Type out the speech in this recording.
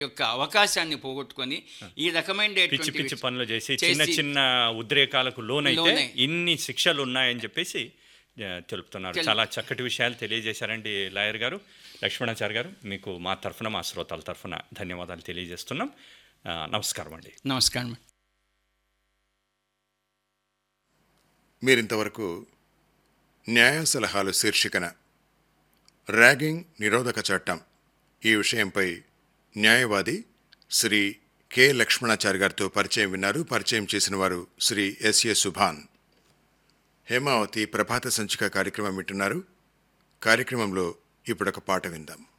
యొక్క అవకాశాన్ని పోగొట్టుకొని ఈ పిచ్చి రకమైనటువంటి పిచ్చి పనులు చేసి చేసి- చిన్న చిన్న ఉద్రేకాలకు లోనైతే లోనై. ఇన్ని శిక్షలు ఉన్నాయని చెప్పేసి ఆ, తెలుపుతున్నారు తెలు- చాలా చక్కటి విషయాలు తెలియజేశారండి లాయర్ గారు లక్ష్మణాచారి గారు మీకు మా తరఫున మా శ్రోతల తరఫున ధన్యవాదాలు తెలియజేస్తున్నాం ఆ, నమస్కారం అండి నమస్కారం మీరింతవరకు న్యాయ సలహాలు శీర్షికన ర్యాగింగ్ నిరోధక చట్టం ఈ విషయంపై న్యాయవాది శ్రీ కె లక్ష్మణాచారి గారితో పరిచయం విన్నారు పరిచయం చేసిన వారు శ్రీ ఎస్ఏ సుభాన్ హేమావతి ప్రభాత సంచిక కార్యక్రమం వింటున్నారు కార్యక్రమంలో ఇప్పుడొక పాట విందాం